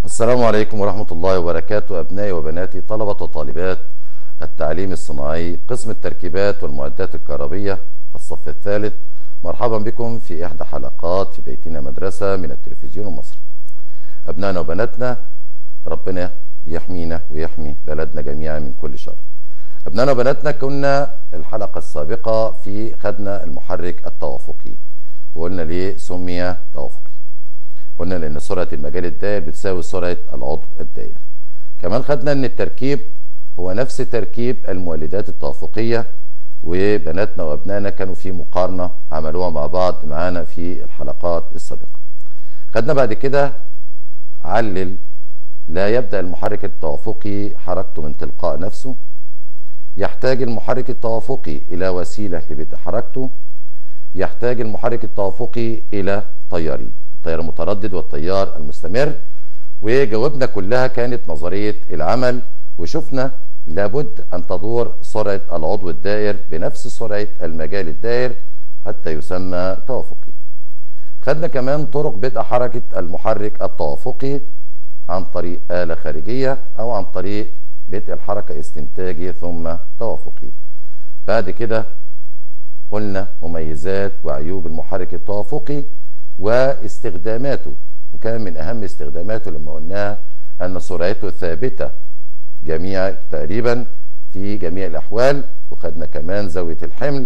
السلام عليكم ورحمة الله وبركاته أبنائي وبناتي طلبة وطالبات التعليم الصناعي قسم التركيبات والمعدات الكهربية الصف الثالث مرحبا بكم في إحدى حلقات في بيتنا مدرسة من التلفزيون المصري أبنائنا وبناتنا ربنا يحمينا ويحمي بلدنا جميعا من كل شر أبنائنا وبناتنا كنا الحلقة السابقة في خدنا المحرك التوافقي وقلنا ليه سمي توافقي قلنا لان سرعه المجال الدائر بتساوي سرعه العضو الدائر كمان خدنا ان التركيب هو نفس تركيب المولدات التوافقيه وبناتنا وابنائنا كانوا في مقارنه عملوها مع بعض معانا في الحلقات السابقه خدنا بعد كده علل لا يبدا المحرك التوافقي حركته من تلقاء نفسه يحتاج المحرك التوافقي الى وسيله لبدء حركته يحتاج المحرك التوافقي الى طيارين التيار المتردد والتيار المستمر وجاوبنا كلها كانت نظرية العمل وشفنا لابد أن تدور سرعة العضو الدائر بنفس سرعة المجال الدائر حتى يسمى توافقي خدنا كمان طرق بدء حركة المحرك التوافقي عن طريق آلة خارجية أو عن طريق بدء الحركة استنتاجي ثم توافقي بعد كده قلنا مميزات وعيوب المحرك التوافقي واستخداماته وكان من اهم استخداماته لما قلناها ان سرعته ثابته جميع تقريبا في جميع الاحوال وخدنا كمان زاويه الحمل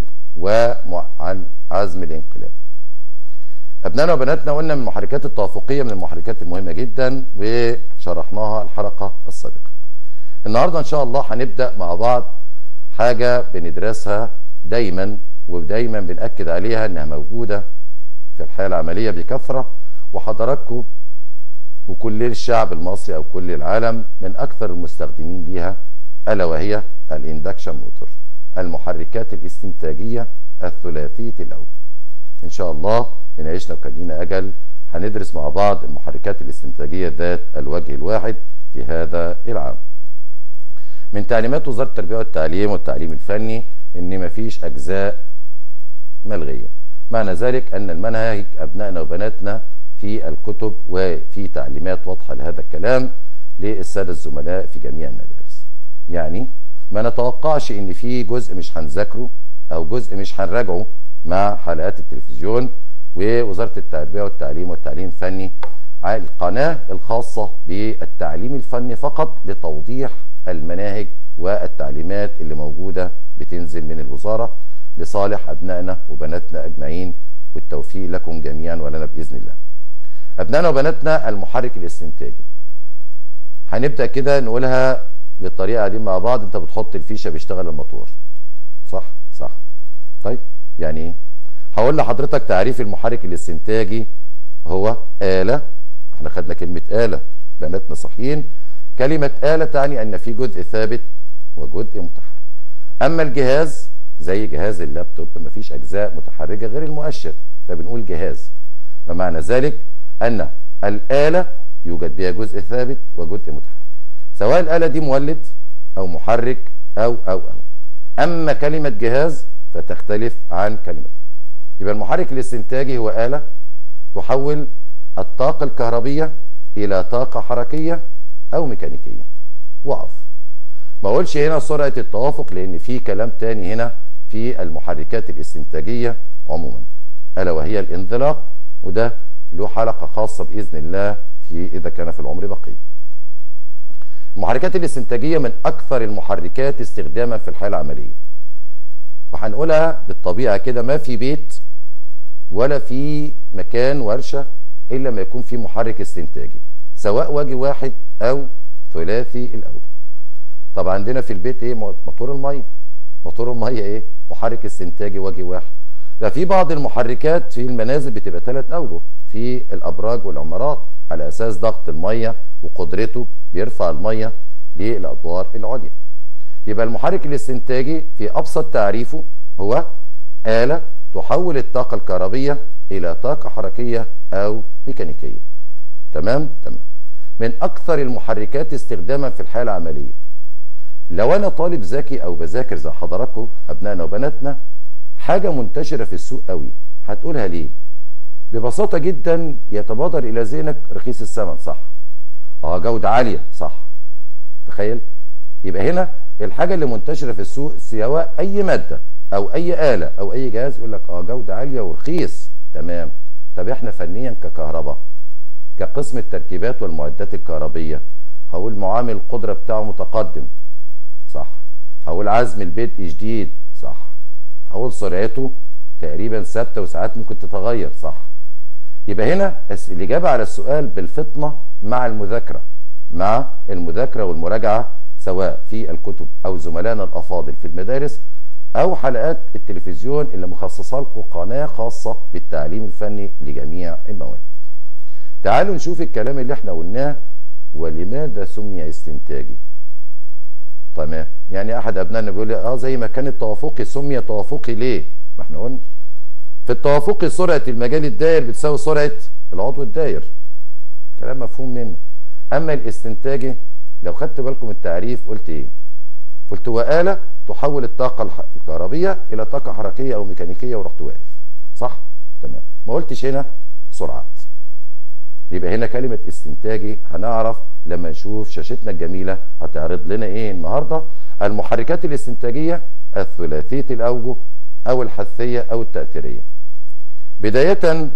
وعزم الانقلاب ابنائنا وبناتنا قلنا من المحركات التوافقيه من المحركات المهمه جدا وشرحناها الحلقه السابقه النهارده ان شاء الله هنبدا مع بعض حاجه بندرسها دايما ودايما بناكد عليها انها موجوده في الحياه العمليه بكثره وحضراتكم وكل الشعب المصري او كل العالم من اكثر المستخدمين ليها الا وهي الاندكشن موتور المحركات الاستنتاجيه الثلاثيه الاوجه ان شاء الله ان عشنا وكان لينا اجل هندرس مع بعض المحركات الاستنتاجيه ذات الوجه الواحد في هذا العام من تعليمات وزاره التربيه والتعليم والتعليم الفني ان مفيش اجزاء ملغيه معنى ذلك أن المنهج أبنائنا وبناتنا في الكتب وفي تعليمات واضحة لهذا الكلام للسادة الزملاء في جميع المدارس يعني ما نتوقعش ان في جزء مش هنذاكره او جزء مش هنراجعه مع حلقات التلفزيون ووزارة التربية والتعليم والتعليم الفني القناة الخاصة بالتعليم الفني فقط لتوضيح المناهج والتعليمات اللي موجودة بتنزل من الوزارة لصالح أبنائنا وبناتنا أجمعين والتوفيق لكم جميعا ولنا بإذن الله أبنائنا وبناتنا المحرك الاستنتاجي هنبدأ كده نقولها بالطريقة دي مع بعض أنت بتحط الفيشة بيشتغل الموتور صح صح طيب يعني ايه هقول لحضرتك تعريف المحرك الاستنتاجي هو آلة احنا خدنا كلمة آلة بناتنا صحيين كلمة آلة تعني أن في جزء ثابت وجزء متحرك أما الجهاز زي جهاز اللابتوب مفيش اجزاء متحركه غير المؤشر فبنقول جهاز فمعنى ذلك ان الاله يوجد بها جزء ثابت وجزء متحرك سواء الاله دي مولد او محرك او او او اما كلمه جهاز فتختلف عن كلمه يبقى المحرك الاستنتاجي هو اله تحول الطاقه الكهربيه الى طاقه حركيه او ميكانيكيه وقف ما اقولش هنا سرعه التوافق لان في كلام تاني هنا في المحركات الاستنتاجية عموما ألا وهي الانزلاق وده له حلقة خاصة بإذن الله في إذا كان في العمر بقية المحركات الاستنتاجية من أكثر المحركات استخداما في الحياة العملية وهنقولها بالطبيعة كده ما في بيت ولا في مكان ورشة إلا ما يكون في محرك استنتاجي سواء وجه واحد أو ثلاثي الأوجه طب عندنا في البيت إيه موتور المية موتور المية إيه محرك استنتاجي وجه واحد ده في بعض المحركات في المنازل بتبقى ثلاث اوجه في الابراج والعمارات على اساس ضغط الميه وقدرته بيرفع الميه للادوار العليا يبقى المحرك الاستنتاجي في ابسط تعريفه هو آلة تحول الطاقة الكهربية إلى طاقة حركية أو ميكانيكية تمام تمام من أكثر المحركات استخداما في الحياة العملية لو انا طالب ذكي او بذاكر زي حضراتكم ابنائنا وبناتنا حاجه منتشره في السوق قوي هتقولها ليه ببساطه جدا يتبادر الى ذهنك رخيص الثمن صح اه جودة عالية صح تخيل يبقى هنا الحاجة اللي منتشرة في السوق سواء اي مادة او اي آلة او اي جهاز يقول لك اه جودة عالية ورخيص تمام طب احنا فنيا ككهرباء كقسم التركيبات والمعدات الكهربية هقول معامل القدرة بتاعه متقدم صح هقول عزم البدء جديد صح هقول سرعته تقريبا ثابته وساعات ممكن تتغير صح يبقى هنا الاجابه على السؤال بالفطنه مع المذاكره مع المذاكره والمراجعه سواء في الكتب او زملائنا الافاضل في المدارس او حلقات التلفزيون اللي مخصصه لكم قناه خاصه بالتعليم الفني لجميع المواد. تعالوا نشوف الكلام اللي احنا قلناه ولماذا سمي استنتاجي؟ تمام يعني احد ابنائنا بيقول لي اه زي ما كان التوافقي سمي توافقي ليه؟ ما احنا قلنا في التوافقي سرعه المجال الداير بتساوي سرعه العضو الداير. كلام مفهوم منه. اما الاستنتاجي لو خدت بالكم التعريف قلت ايه؟ قلت هو آلة تحول الطاقة الكهربية إلى طاقة حركية أو ميكانيكية ورحت واقف. صح؟ تمام. ما قلتش هنا سرعات. يبقى هنا كلمة استنتاجي هنعرف لما نشوف شاشتنا الجميلة هتعرض لنا ايه النهاردة المحركات الاستنتاجية الثلاثية الأوجه أو الحثية أو التأثيرية بداية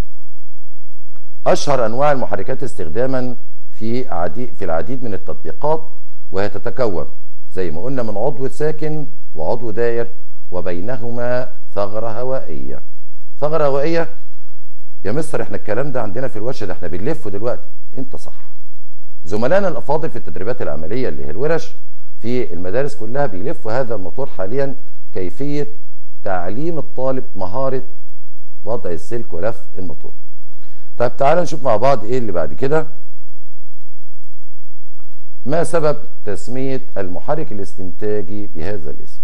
أشهر أنواع المحركات استخداما في عديد في العديد من التطبيقات وهي تتكون زي ما قلنا من عضو ساكن وعضو دائر وبينهما ثغرة هوائية ثغرة هوائية يا مستر احنا الكلام ده عندنا في الورشه ده احنا بنلفه دلوقتي انت صح زملائنا الافاضل في التدريبات العمليه اللي هي الورش في المدارس كلها بيلفوا هذا الموتور حاليا كيفيه تعليم الطالب مهاره وضع السلك ولف الموتور طيب تعالى نشوف مع بعض ايه اللي بعد كده ما سبب تسميه المحرك الاستنتاجي بهذا الاسم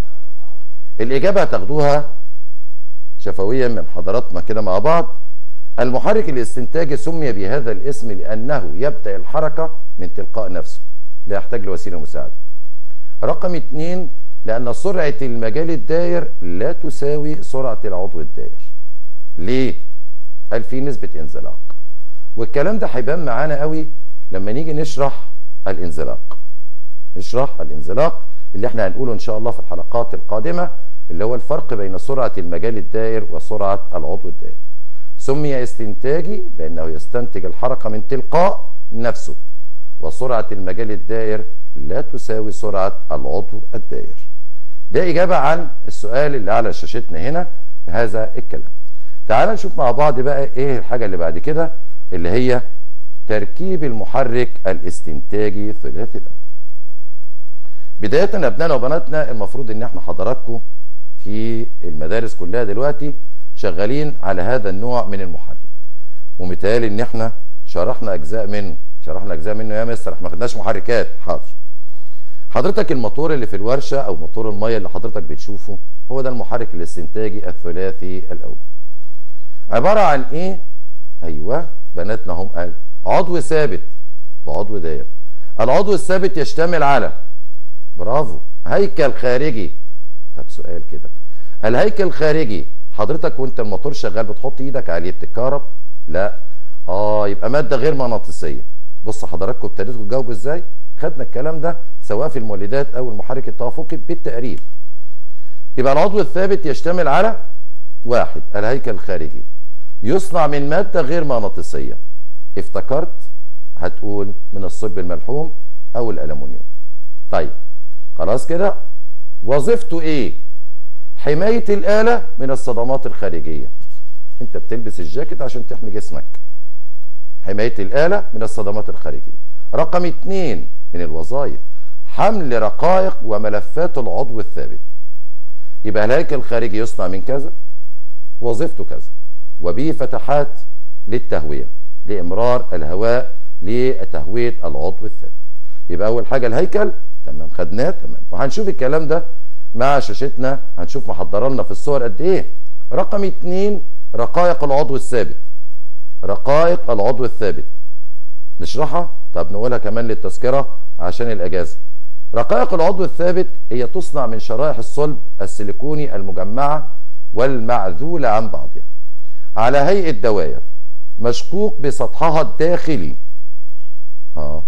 الاجابه هتاخدوها شفويا من حضراتنا كده مع بعض المحرك الاستنتاجي سمي بهذا الاسم لأنه يبدأ الحركة من تلقاء نفسه لا يحتاج لوسيلة مساعدة رقم اتنين لأن سرعة المجال الداير لا تساوي سرعة العضو الداير ليه؟ قال في نسبة انزلاق والكلام ده هيبان معانا قوي لما نيجي نشرح الانزلاق نشرح الانزلاق اللي احنا هنقوله ان شاء الله في الحلقات القادمة اللي هو الفرق بين سرعة المجال الدائر وسرعة العضو الدائر سمي استنتاجي لأنه يستنتج الحركة من تلقاء نفسه وسرعة المجال الدائر لا تساوي سرعة العضو الدائر ده إجابة عن السؤال اللي على شاشتنا هنا بهذا الكلام تعال نشوف مع بعض بقى إيه الحاجة اللي بعد كده اللي هي تركيب المحرك الاستنتاجي ثلاثي الأول بداية أبنائنا وبناتنا المفروض إن احنا حضراتكم في المدارس كلها دلوقتي شغالين على هذا النوع من المحرك ومثال ان احنا شرحنا اجزاء منه شرحنا اجزاء منه يا مستر احنا ما خدناش محركات حاضر حضرتك الموتور اللي في الورشه او موتور الميه اللي حضرتك بتشوفه هو ده المحرك الاستنتاجي الثلاثي الاوجه عباره عن ايه ايوه بناتنا هم قال عضو ثابت وعضو داير العضو الثابت يشتمل على برافو هيكل خارجي طب سؤال كده الهيكل الخارجي حضرتك وانت الموتور شغال بتحط ايدك عليه بتتكهرب لا اه يبقى ماده غير مغناطيسيه بص حضراتكم ابتديتوا تجاوبوا ازاي خدنا الكلام ده سواء في المولدات او المحرك التوافقي بالتقريب يبقى العضو الثابت يشتمل على واحد الهيكل الخارجي يصنع من ماده غير مغناطيسيه افتكرت هتقول من الصلب الملحوم او الالومنيوم طيب خلاص كده وظيفته ايه حماية الآلة من الصدمات الخارجية انت بتلبس الجاكيت عشان تحمي جسمك حماية الآلة من الصدمات الخارجية رقم اتنين من الوظائف حمل رقائق وملفات العضو الثابت يبقى الهيكل الخارجي يصنع من كذا وظيفته كذا وبه فتحات للتهوية لإمرار الهواء لتهوية العضو الثابت يبقى أول حاجة الهيكل تمام خدناه تمام وهنشوف الكلام ده مع شاشتنا هنشوف محضره لنا في الصور قد ايه رقم اتنين رقائق العضو الثابت رقائق العضو الثابت نشرحها طب نقولها كمان للتذكره عشان الاجازه رقائق العضو الثابت هي تصنع من شرائح الصلب السيليكوني المجمعه والمعذوله عن بعضها على هيئه دوائر مشقوق بسطحها الداخلي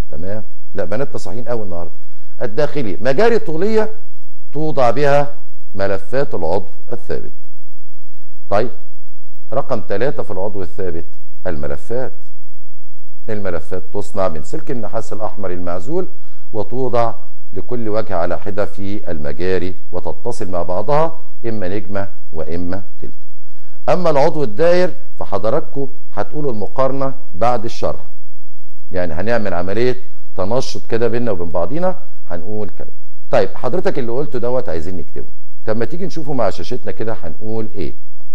تمام لا بناتنا صحيين قوي النهارده الداخلي مجاري طوليه توضع بها ملفات العضو الثابت طيب رقم ثلاثة في العضو الثابت الملفات الملفات تصنع من سلك النحاس الأحمر المعزول وتوضع لكل وجه على حدة في المجاري وتتصل مع بعضها إما نجمة وإما تلت أما العضو الداير فحضراتكم هتقولوا المقارنة بعد الشرح يعني هنعمل عملية تنشط كده بينا وبين بعضينا هنقول كده طيب حضرتك اللي قلته دوت عايزين نكتبه طب ما تيجي نشوفه مع شاشتنا كده هنقول ايه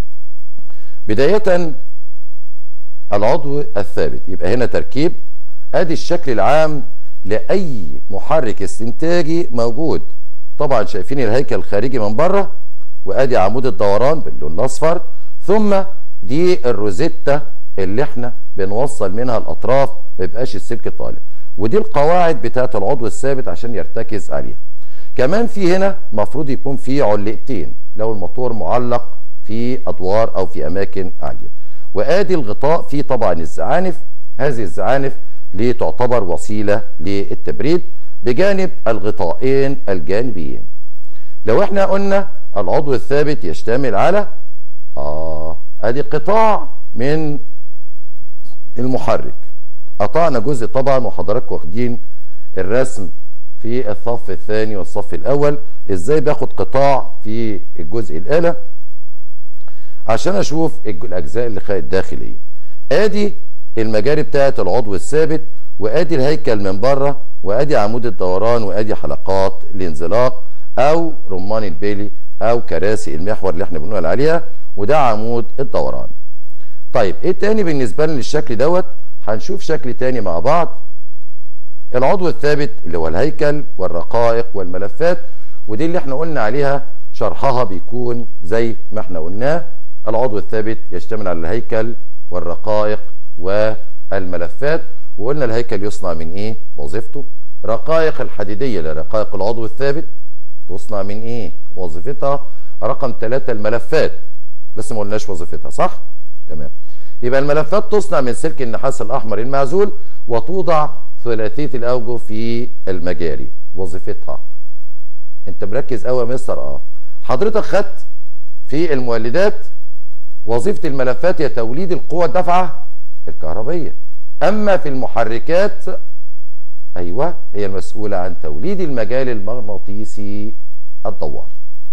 بداية العضو الثابت يبقى هنا تركيب ادي الشكل العام لاي محرك استنتاجي موجود طبعا شايفين الهيكل الخارجي من بره وادي عمود الدوران باللون الاصفر ثم دي الروزيتا اللي احنا بنوصل منها الاطراف ما يبقاش السلك طالع ودي القواعد بتاعه العضو الثابت عشان يرتكز عليها كمان في هنا مفروض يكون في علقتين لو الموتور معلق في ادوار او في اماكن عاليه وادي الغطاء فيه طبعا الزعانف هذه الزعانف لتعتبر وسيله للتبريد بجانب الغطائين الجانبيين لو احنا قلنا العضو الثابت يشتمل على اه ادي قطاع من المحرك قطعنا جزء طبعا وحضراتكم واخدين الرسم في الصف الثاني والصف الاول ازاي باخد قطاع في الجزء الاله عشان اشوف الاجزاء اللي الداخليه ادي المجاري بتاعه العضو الثابت وادي الهيكل من بره وادي عمود الدوران وادي حلقات الانزلاق او رمان البيلي او كراسي المحور اللي احنا بنقول عليها وده عمود الدوران طيب ايه تاني بالنسبه لنا للشكل دوت هنشوف شكل تاني مع بعض العضو الثابت اللي هو الهيكل والرقائق والملفات ودي اللي احنا قلنا عليها شرحها بيكون زي ما احنا قلناه العضو الثابت يشتمل على الهيكل والرقائق والملفات وقلنا الهيكل يصنع من ايه وظيفته رقائق الحديديه لرقائق العضو الثابت تصنع من ايه وظيفتها رقم ثلاثة الملفات بس ما قلناش وظيفتها صح تمام يبقى الملفات تصنع من سلك النحاس الاحمر المعزول وتوضع ثلاثيه الاوجه في المجاري وظيفتها انت مركز قوي يا مستر اه حضرتك خدت في المولدات وظيفه الملفات هي توليد القوه الدافعه الكهربيه اما في المحركات ايوه هي المسؤوله عن توليد المجال المغناطيسي الدوار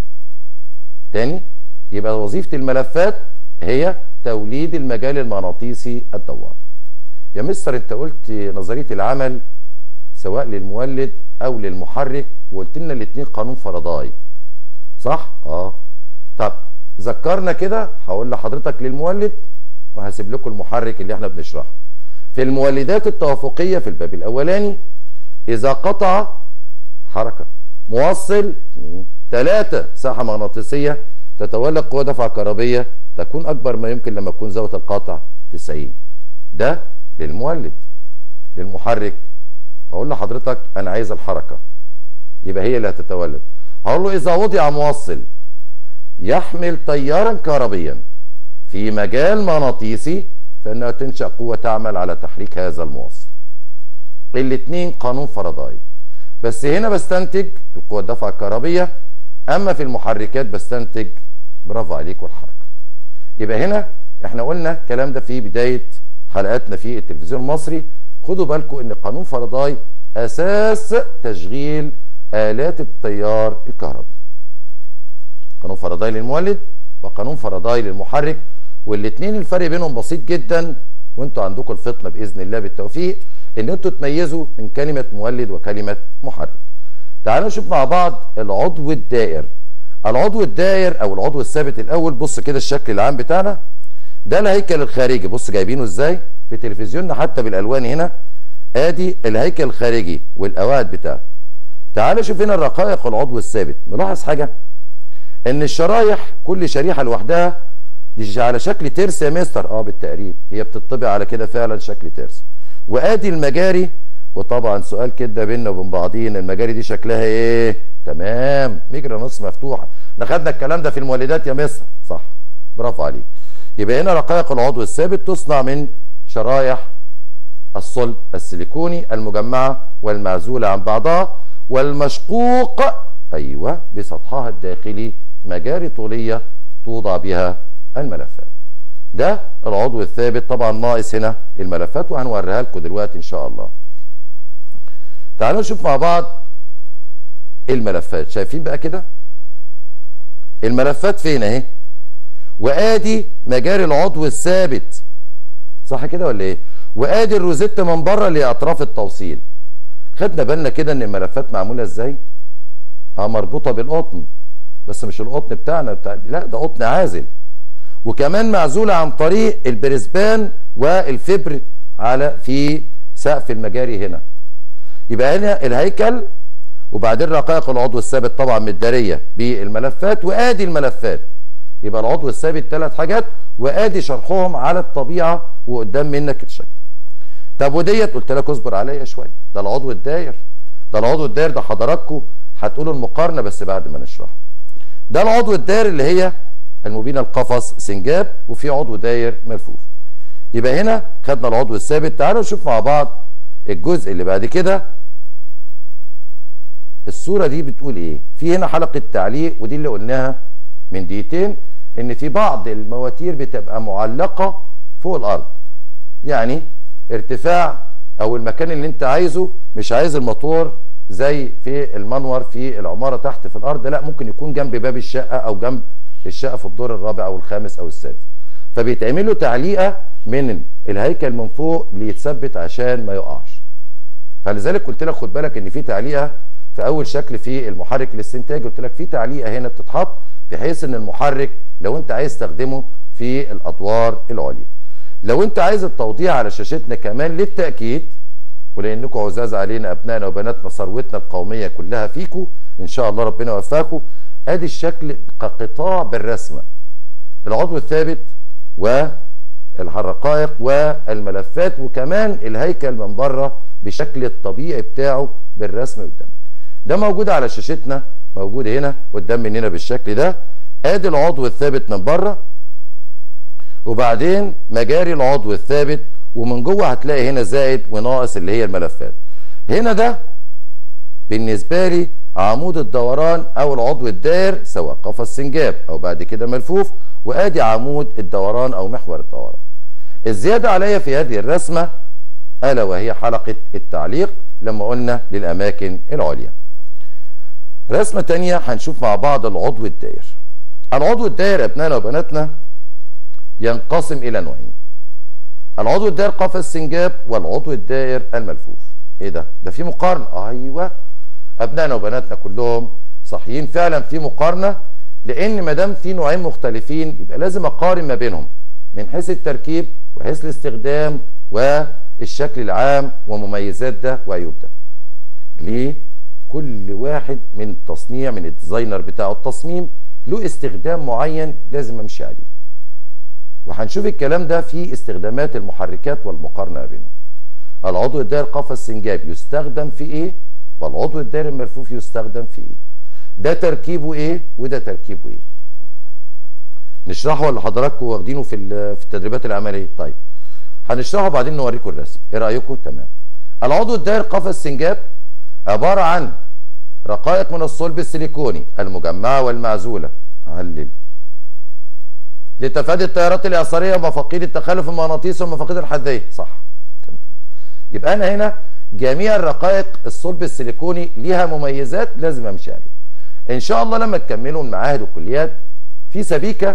تاني يبقى وظيفه الملفات هي توليد المجال المغناطيسي الدوار يا مستر انت قلت نظريه العمل سواء للمولد او للمحرك وقلت لنا الاثنين قانون فاراداي صح اه طب ذكرنا كده هقول لحضرتك للمولد وهسيب لكم المحرك اللي احنا بنشرحه في المولدات التوافقيه في الباب الاولاني اذا قطع حركه موصل اثنين ثلاثه ساحه مغناطيسيه تتولد قوه دفع كهربيه تكون اكبر ما يمكن لما تكون زاويه القطع 90 ده للمولد للمحرك هقول لحضرتك انا عايز الحركه يبقى هي اللي هتتولد هقول له اذا وضع موصل يحمل تيارا كهربيا في مجال مغناطيسي فانها تنشا قوه تعمل على تحريك هذا الموصل الاثنين قانون فاراداي بس هنا بستنتج القوه الدفع الكهربيه اما في المحركات بستنتج برافو عليكم الحركه يبقى هنا احنا قلنا الكلام ده في بدايه حلقاتنا في التلفزيون المصري خدوا بالكم ان قانون فاراداي اساس تشغيل الات التيار الكهربي قانون فاراداي للمولد وقانون فاراداي للمحرك والاثنين الفرق بينهم بسيط جدا وانتوا عندكم الفطنه باذن الله بالتوفيق ان انتوا تميزوا من كلمه مولد وكلمه محرك تعالوا نشوف مع بعض العضو الدائر العضو الدائر او العضو الثابت الاول بص كده الشكل العام بتاعنا ده الهيكل الخارجي بص جايبينه ازاي في تلفزيوننا حتى بالالوان هنا ادي الهيكل الخارجي والقواعد بتاعته تعال شوف هنا الرقائق والعضو الثابت ملاحظ حاجه ان الشرايح كل شريحه لوحدها دي على شكل ترس يا مستر اه بالتقريب هي بتطبع على كده فعلا شكل ترس وادي المجاري وطبعا سؤال كده بينا وبين بعضين المجاري دي شكلها ايه تمام مجرى نص مفتوحه احنا خدنا الكلام ده في المولدات يا مستر صح برافو عليك يبقى هنا رقائق العضو الثابت تصنع من شرايح الصلب السيليكوني المجمعة والمعزولة عن بعضها والمشقوق أيوة بسطحها الداخلي مجاري طولية توضع بها الملفات ده العضو الثابت طبعا ناقص هنا الملفات وهنوريها لكم دلوقتي ان شاء الله تعالوا نشوف مع بعض الملفات شايفين بقى كده الملفات فين اهي وادي مجاري العضو الثابت صح كده ولا ايه وادي الروزيتا من بره لاطراف التوصيل خدنا بالنا كده ان الملفات معموله ازاي اه مربوطه بالقطن بس مش القطن بتاعنا بتاع لا ده قطن عازل وكمان معزوله عن طريق البريسبان والفبر على في سقف المجاري هنا يبقى هنا الهيكل وبعدين رقائق العضو الثابت طبعا متداريه بالملفات وادي الملفات يبقى العضو الثابت ثلاث حاجات وادي شرحهم على الطبيعه وقدام منك الشكل طب وديت قلت لك اصبر عليا شويه ده العضو الداير ده العضو الداير ده حضراتكم هتقولوا المقارنه بس بعد ما نشرح ده العضو الداير اللي هي المبينه القفص سنجاب وفي عضو داير ملفوف يبقى هنا خدنا العضو الثابت تعالوا نشوف مع بعض الجزء اللي بعد كده الصوره دي بتقول ايه في هنا حلقه تعليق ودي اللي قلناها من دقيقتين ان في بعض المواتير بتبقى معلقه فوق الارض يعني ارتفاع او المكان اللي انت عايزه مش عايز الموتور زي في المنور في العماره تحت في الارض لا ممكن يكون جنب باب الشقه او جنب الشقه في الدور الرابع او الخامس او السادس فبيتعمل له تعليقه من الهيكل من فوق ليتثبت عشان ما يقعش فلذلك قلت لك خد بالك ان في تعليقه في اول شكل في المحرك الاستنتاج قلت لك في تعليقه هنا بتتحط بحيث ان المحرك لو انت عايز تستخدمه في الادوار العليا لو انت عايز التوضيح على شاشتنا كمان للتاكيد ولانكم عزاز علينا ابنائنا وبناتنا ثروتنا القوميه كلها فيكم ان شاء الله ربنا يوفقكم ادي الشكل كقطاع بالرسمه العضو الثابت والرقائق والملفات وكمان الهيكل من بره بشكل الطبيعي بتاعه بالرسم قدام ده موجود على شاشتنا موجود هنا قدام مننا بالشكل ده ادي العضو الثابت من بره وبعدين مجاري العضو الثابت ومن جوه هتلاقي هنا زائد وناقص اللي هي الملفات هنا ده بالنسبه لي عمود الدوران او العضو الدائر سواء قفص سنجاب او بعد كده ملفوف وادي عمود الدوران او محور الدوران الزياده عليا في هذه الرسمه الا وهي حلقه التعليق لما قلنا للاماكن العليا رسمه تانية هنشوف مع بعض العضو الدائر العضو الدائر ابنائنا وبناتنا ينقسم الى نوعين العضو الدائر قفص سنجاب والعضو الدائر الملفوف ايه ده ده في مقارنه ايوه ابنائنا وبناتنا كلهم صحيين فعلا في مقارنه لان ما دام في نوعين مختلفين يبقى لازم اقارن ما بينهم من حيث التركيب وحيث الاستخدام والشكل العام ومميزات ده وعيوب ده ليه كل واحد من التصنيع من الديزاينر بتاعه التصميم له استخدام معين لازم امشي عليه وهنشوف الكلام ده في استخدامات المحركات والمقارنه بينهم العضو الدائر قفص سنجاب يستخدم في ايه والعضو الدائري الملفوف يستخدم في ايه ده تركيبه ايه وده تركيبه ايه نشرحه ولا حضراتكم واخدينه في في التدريبات العمليه طيب هنشرحه وبعدين نوريكم الرسم ايه رايكم تمام العضو الدائري قفص سنجاب عباره عن رقائق من الصلب السيليكوني المجمعه والمعزوله علل لتفادي التيارات الاعصاريه ومفاقيد التخلف المغناطيسي والمفاقيد الحديه صح تمام يبقى انا هنا جميع الرقائق الصلب السيليكوني ليها مميزات لازم امشي عليها ان شاء الله لما تكملوا المعاهد والكليات في سبيكه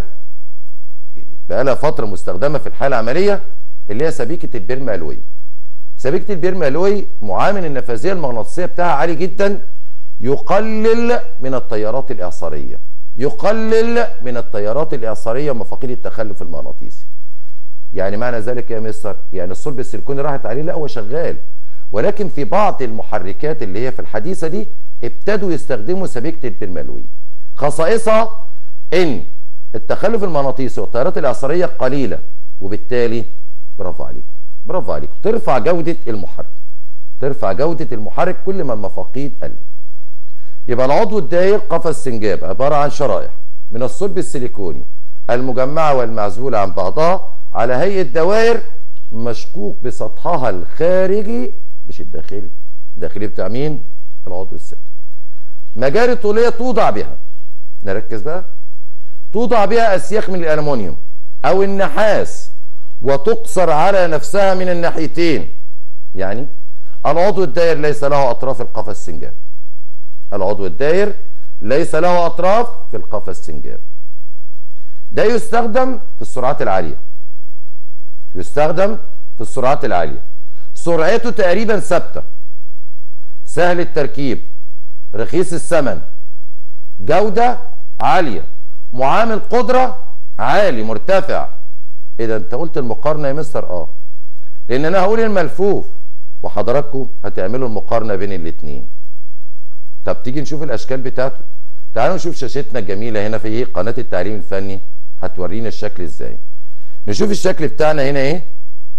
بقى لها فتره مستخدمه في الحاله العمليه اللي هي سبيكه البيرمالوي سبيكه البيرمالوي معامل النفاذيه المغناطيسيه بتاعها عالي جدا يقلل من التيارات الاعصاريه يقلل من التيارات الاعصاريه ومفاقيد التخلف المغناطيسي يعني معنى ذلك يا مستر يعني الصلب السيليكوني راحت عليه لا هو شغال ولكن في بعض المحركات اللي هي في الحديثه دي ابتدوا يستخدموا سبيكه البرمالوي خصائصها ان التخلف المغناطيسي والتيارات الاعصاريه قليله وبالتالي برافو عليكم برافو عليكم ترفع جوده المحرك ترفع جوده المحرك كل ما المفاقيد قلت يبقى العضو الداير قفص سنجاب عباره عن شرائح من الصلب السيليكوني المجمعه والمعزوله عن بعضها على هيئه دوائر مشقوق بسطحها الخارجي مش الداخلي الداخلي بتاع مين العضو الثابت مجاري طوليه توضع بها نركز بقى توضع بها اسياخ من الالومنيوم او النحاس وتقصر على نفسها من الناحيتين يعني العضو الداير ليس له اطراف القفص السنجاب العضو الداير ليس له اطراف في القفص السنجاب ده يستخدم في السرعات العاليه يستخدم في السرعات العاليه سرعته تقريبا ثابته سهل التركيب رخيص الثمن جوده عاليه معامل قدره عالي مرتفع اذا انت قلت المقارنه يا مستر اه لان انا هقول الملفوف وحضراتكم هتعملوا المقارنه بين الاثنين طب تيجي نشوف الاشكال بتاعته تعالوا نشوف شاشتنا الجميله هنا في قناه التعليم الفني هتورينا الشكل ازاي نشوف الشكل بتاعنا هنا ايه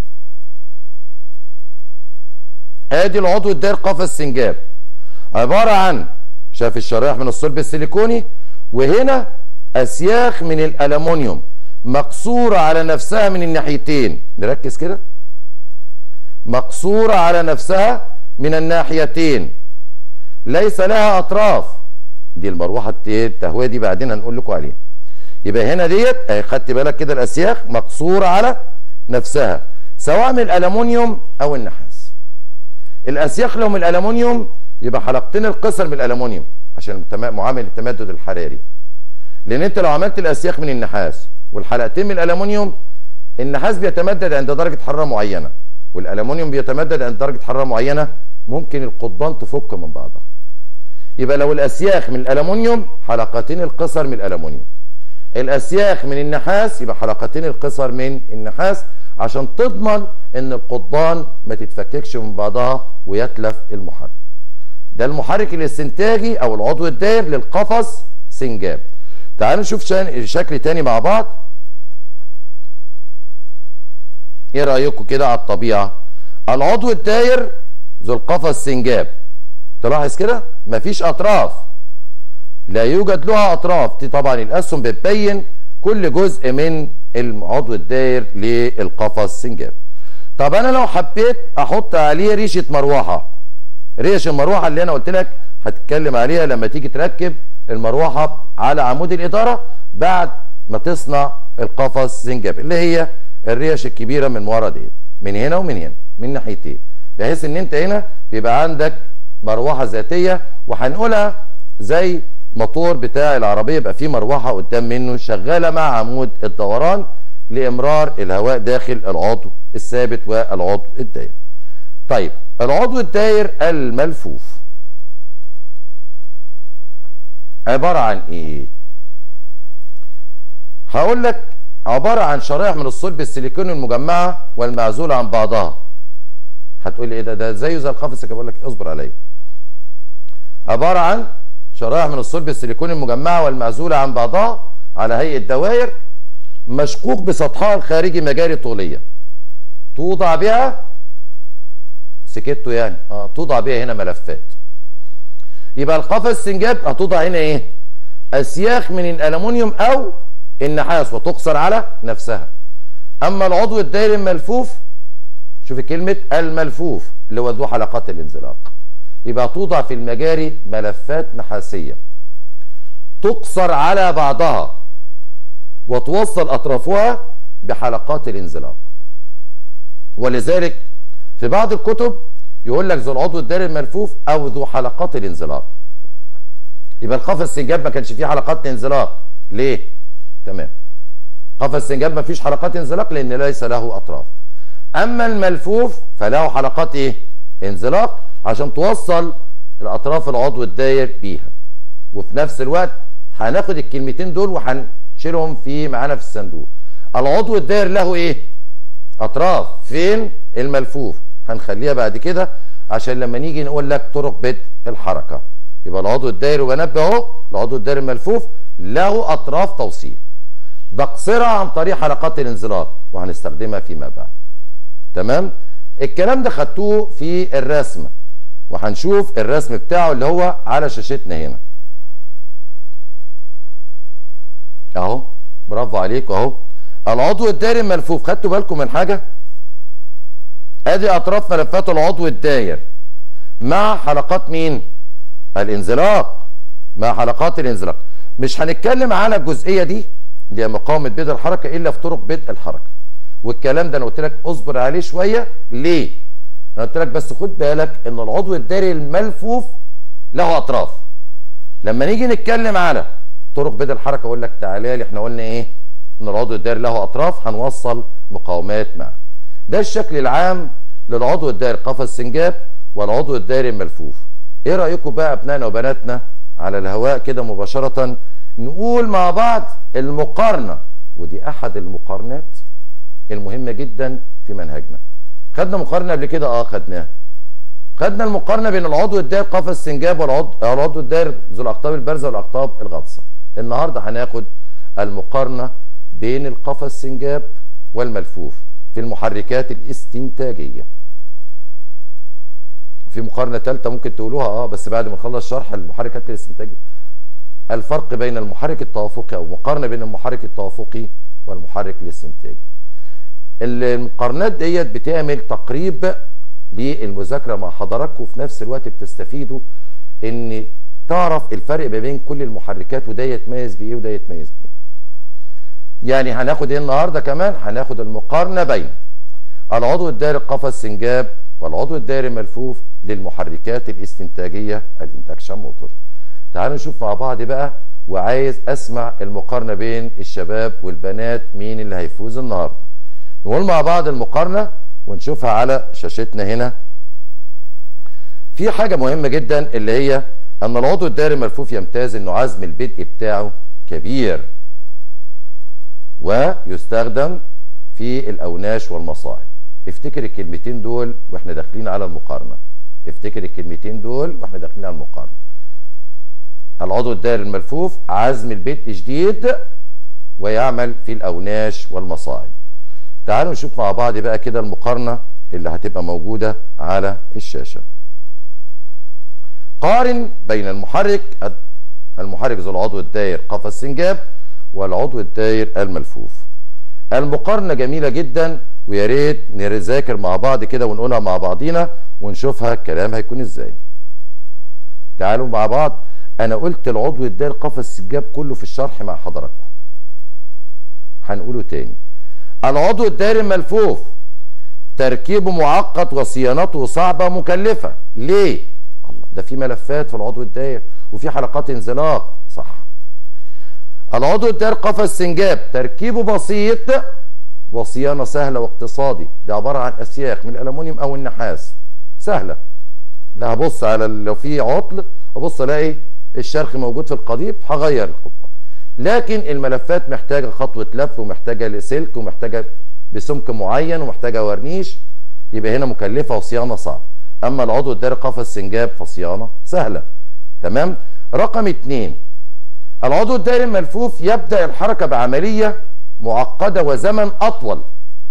ادي العضو الداير قفص سنجاب عباره عن شاف الشرايح من الصلب السيليكوني وهنا اسياخ من الالومنيوم مقصوره على نفسها من الناحيتين نركز كده مقصوره على نفسها من الناحيتين ليس لها اطراف دي المروحه التهويه دي بعدين هنقول لكم عليها يبقى هنا ديت اهي خدت بالك كده الاسياخ مقصوره على نفسها سواء من الالومنيوم او النحاس الاسياخ لو من الالومنيوم يبقى حلقتين القصر من الالومنيوم عشان معامل التمدد الحراري لان انت لو عملت الاسياخ من النحاس والحلقتين من الالومنيوم النحاس بيتمدد عند درجه حراره معينه والالومنيوم بيتمدد عند درجه حراره معينه ممكن القضبان تفك من بعضها يبقى لو الاسياخ من الالومنيوم حلقتين القصر من الالومنيوم الاسياخ من النحاس يبقى حلقتين القصر من النحاس عشان تضمن ان القضبان ما تتفككش من بعضها ويتلف المحرك ده المحرك الاستنتاجي او العضو الداير للقفص سنجاب تعالوا نشوف شكل تاني مع بعض ايه رايكم كده على الطبيعه العضو الداير ذو القفص سنجاب تلاحظ كده مفيش اطراف لا يوجد لها اطراف دي طبعا الاسهم بتبين كل جزء من العضو الداير للقفص سنجاب طب انا لو حبيت احط عليه ريشه مروحه ريش المروحه اللي انا قلت لك هتتكلم عليها لما تيجي تركب المروحه على عمود الاداره بعد ما تصنع القفص سنجاب اللي هي الريش الكبيره من ورا ديت من هنا ومن هنا من ناحيتين بحيث ان انت هنا بيبقى عندك مروحه ذاتيه وهنقولها زي موتور بتاع العربيه يبقى فيه مروحه قدام منه شغاله مع عمود الدوران لامرار الهواء داخل العضو الثابت والعضو الدائر. طيب العضو الدائر الملفوف عباره عن ايه؟ هقول لك عباره عن شرائح من الصلب السيليكوني المجمعه والمعزوله عن بعضها. هتقول لي ايه ده ده زيه زي القفص كده بقول لك اصبر عليا. عباره عن شرائح من الصلب السيليكوني المجمعه والمعزوله عن بعضها على هيئه دوائر مشقوق بسطحها الخارجي مجاري طوليه. توضع بها سكتوا يعني اه توضع بها هنا ملفات. يبقى القفص سنجاب هتوضع هنا ايه؟ اسياخ من الالومنيوم او النحاس وتقصر على نفسها. اما العضو الدائري الملفوف شوف كلمه الملفوف اللي هو ذو حلقات الانزلاق. يبقى توضع في المجاري ملفات نحاسيه. تقصر على بعضها وتوصل اطرافها بحلقات الانزلاق. ولذلك في بعض الكتب يقول لك ذو العضو الدائري الملفوف او ذو حلقات الانزلاق. يبقى القفص السنجاب ما كانش فيه حلقات انزلاق، ليه؟ تمام. قفص السنجاب ما فيش حلقات انزلاق لان ليس له اطراف. اما الملفوف فله حلقات ايه؟ انزلاق عشان توصل الاطراف العضو الداير بيها. وفي نفس الوقت هناخد الكلمتين دول وهنشيلهم في معانا في الصندوق. العضو الداير له ايه؟ اطراف فين؟ الملفوف. هنخليها بعد كده عشان لما نيجي نقول لك طرق بدء الحركه يبقى العضو الدائري وبنبه اهو العضو الدائري الملفوف له اطراف توصيل بقصرها عن طريق حلقات الانزلاق وهنستخدمها فيما بعد تمام الكلام ده خدتوه في الرسم وهنشوف الرسم بتاعه اللي هو على شاشتنا هنا اهو برافو عليك اهو العضو الدائري الملفوف خدتوا بالكم من حاجه ادي اطراف ملفات العضو الداير مع حلقات مين الانزلاق مع حلقات الانزلاق مش هنتكلم على الجزئيه دي اللي هي مقاومه بدء الحركه الا في طرق بدء الحركه والكلام ده انا قلت لك اصبر عليه شويه ليه انا قلت لك بس خد بالك ان العضو الداري الملفوف له اطراف لما نيجي نتكلم على طرق بدء الحركه اقول لك تعالى لي احنا قلنا ايه ان العضو الداري له اطراف هنوصل مقاومات معه ده الشكل العام للعضو الداري قفص سنجاب والعضو الداري الملفوف ايه رايكم بقى ابنائنا وبناتنا على الهواء كده مباشره نقول مع بعض المقارنه ودي احد المقارنات المهمه جدا في منهجنا خدنا مقارنه قبل كده اه خدناها خدنا المقارنه بين العضو الدائر قفص السنجاب والعضو العضو الدائر ذو الاقطاب البارزه والاقطاب الغطسه النهارده هناخد المقارنه بين القفص السنجاب والملفوف في المحركات الاستنتاجيه في مقارنه ثالثه ممكن تقولوها اه بس بعد ما نخلص شرح المحركات الاستنتاجيه الفرق بين المحرك التوافقي او مقارنه بين المحرك التوافقي والمحرك الاستنتاجي المقارنات ديت بتعمل تقريب للمذاكره مع حضراتكم وفي نفس الوقت بتستفيدوا ان تعرف الفرق ما بين كل المحركات وده يتميز بايه وده يتميز بايه يعني هناخد ايه النهارده كمان هناخد المقارنه بين العضو الدائري قفص سنجاب والعضو الدائري الملفوف للمحركات الاستنتاجيه الاندكشن موتور تعالوا نشوف مع بعض بقى وعايز اسمع المقارنه بين الشباب والبنات مين اللي هيفوز النهارده نقول مع بعض المقارنه ونشوفها على شاشتنا هنا في حاجه مهمه جدا اللي هي ان العضو الدائري الملفوف يمتاز انه عزم البدء بتاعه كبير ويستخدم في الاوناش والمصاعد افتكر الكلمتين دول واحنا داخلين على المقارنه افتكر الكلمتين دول واحنا داخلين على المقارنه العضو الدائري الملفوف عزم البدء شديد ويعمل في الاوناش والمصاعد تعالوا نشوف مع بعض بقى كده المقارنه اللي هتبقى موجوده على الشاشه قارن بين المحرك المحرك ذو العضو الداير قفص سنجاب والعضو الداير الملفوف المقارنه جميله جدا ويا ريت نذاكر مع بعض كده ونقولها مع بعضينا ونشوفها الكلام هيكون ازاي تعالوا مع بعض انا قلت العضو الداير قفص السجاب كله في الشرح مع حضراتكم هنقوله تاني العضو الدائري الملفوف تركيبه معقد وصيانته صعبه مكلفه ليه الله ده في ملفات في العضو الدائري وفي حلقات انزلاق صح العضو الدائري قفص سنجاب تركيبه بسيط وصيانه سهله واقتصادي ده عباره عن اسياخ من الالومنيوم او النحاس سهله لا هبص على لو في عطل ابص الاقي الشرخ موجود في القضيب هغير القضبان لكن الملفات محتاجه خطوه لف ومحتاجه لسلك ومحتاجه بسمك معين ومحتاجه ورنيش يبقى هنا مكلفه وصيانه صعبه اما العضو الداري قفص سنجاب فصيانه سهله تمام رقم اتنين العضو الدائري الملفوف يبدا الحركه بعمليه معقده وزمن اطول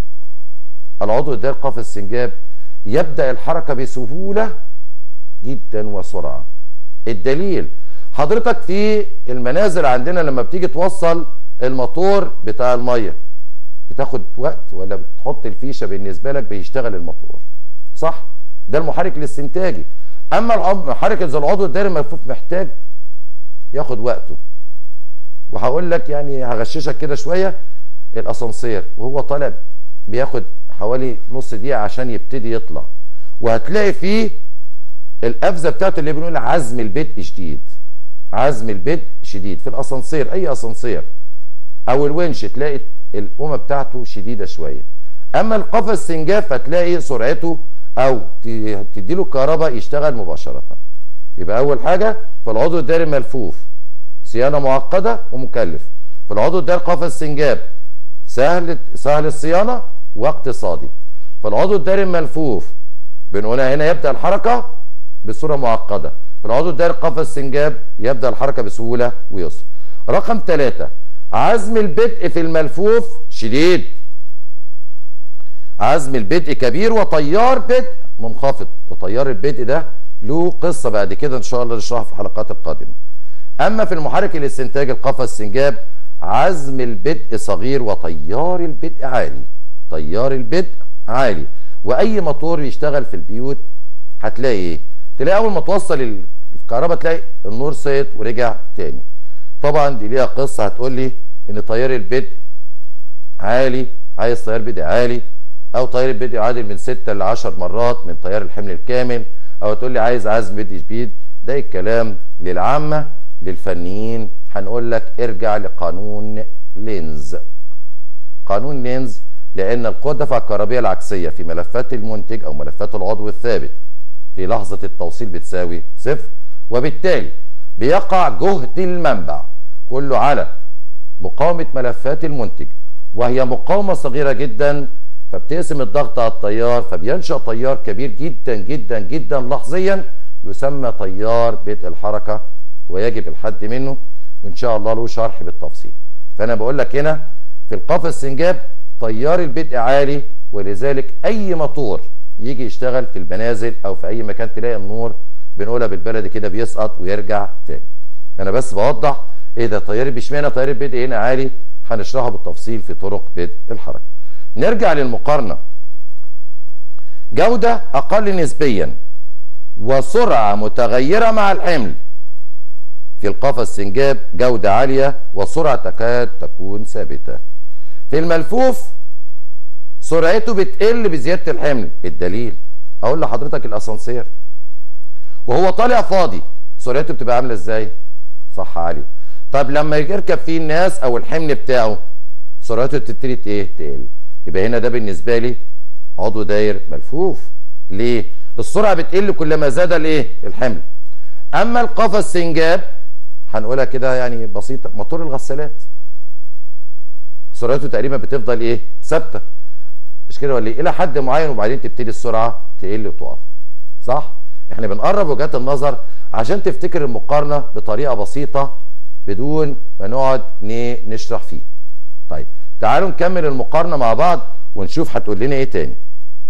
العضو الدائري قفص سنجاب يبدا الحركه بسهوله جدا وسرعه الدليل حضرتك في المنازل عندنا لما بتيجي توصل الموتور بتاع الميه بتاخد وقت ولا بتحط الفيشه بالنسبه لك بيشتغل الموتور صح ده المحرك الاستنتاجي اما المحرك ذو العضو الدائري الملفوف محتاج ياخد وقته وهقول لك يعني هغششك كده شويه الاسانسير وهو طالع بياخد حوالي نص دقيقه عشان يبتدي يطلع وهتلاقي فيه القفزه بتاعته اللي بنقول عزم البدء شديد عزم البدء شديد في الاسانسير اي اسانسير او الونش تلاقي القومه بتاعته شديده شويه اما القفص سنجاف هتلاقي سرعته او تديله الكهرباء يشتغل مباشره يبقى اول حاجه في العضو الدائري ملفوف صيانه معقده ومكلف في العضو الدائري قفص سنجاب سهل سهل الصيانه واقتصادي في العضو الدائري الملفوف بنقولها هنا يبدا الحركه بصوره معقده في العضو الدائري قفص سنجاب يبدا الحركه بسهوله ويسر رقم ثلاثة عزم البدء في الملفوف شديد عزم البدء كبير وطيار بدء منخفض وطيار البدء ده له قصه بعد كده ان شاء الله نشرحها في الحلقات القادمه اما في المحرك الاستنتاج القفص سنجاب عزم البدء صغير وطيار البدء عالي طيار البدء عالي واي موتور يشتغل في البيوت هتلاقي ايه تلاقي اول ما توصل الكهرباء تلاقي النور صيت ورجع تاني طبعا دي ليها قصه هتقول لي ان تيار البدء عالي عايز تيار بدء عالي او تيار البدء عادل من 6 ل 10 مرات من تيار الحمل الكامل او تقول لي عايز عزم بدء شديد ده الكلام للعامه للفنيين هنقول لك ارجع لقانون لينز قانون لينز لان القوه الدفع الكهربيه العكسيه في ملفات المنتج او ملفات العضو الثابت في لحظه التوصيل بتساوي صفر وبالتالي بيقع جهد المنبع كله على مقاومه ملفات المنتج وهي مقاومه صغيره جدا فبتقسم الضغط على التيار فبينشا تيار كبير جدا جدا جدا لحظيا يسمى تيار بدء الحركه ويجب الحد منه وان شاء الله له شرح بالتفصيل فانا بقول لك هنا في القفص السنجاب تيار البدء عالي ولذلك اي موتور يجي يشتغل في المنازل او في اي مكان تلاقي النور بنقولها بالبلدي كده بيسقط ويرجع تاني انا بس بوضح ايه ده تيار اشمعنى تيار البدء هنا عالي هنشرحه بالتفصيل في طرق بدء الحركه نرجع للمقارنه جوده اقل نسبيا وسرعه متغيره مع الحمل في القفص السنجاب جودة عالية وسرعة تكاد تكون ثابتة في الملفوف سرعته بتقل بزيادة الحمل الدليل اقول لحضرتك الاسانسير وهو طالع فاضي سرعته بتبقى عاملة ازاي صح عالي طب لما يركب فيه الناس او الحمل بتاعه سرعته تبتدي ايه تقل يبقى هنا ده بالنسبة لي عضو داير ملفوف ليه السرعة بتقل كلما زاد الايه الحمل اما القفص سنجاب هنقولها كده يعني بسيطه موتور الغسالات سرعته تقريبا بتفضل ايه ثابته مش كده ولا ايه الى حد معين وبعدين تبتدي السرعه تقل وتقف صح احنا بنقرب وجهات النظر عشان تفتكر المقارنه بطريقه بسيطه بدون ما نقعد نشرح فيها طيب تعالوا نكمل المقارنه مع بعض ونشوف هتقول لنا ايه تاني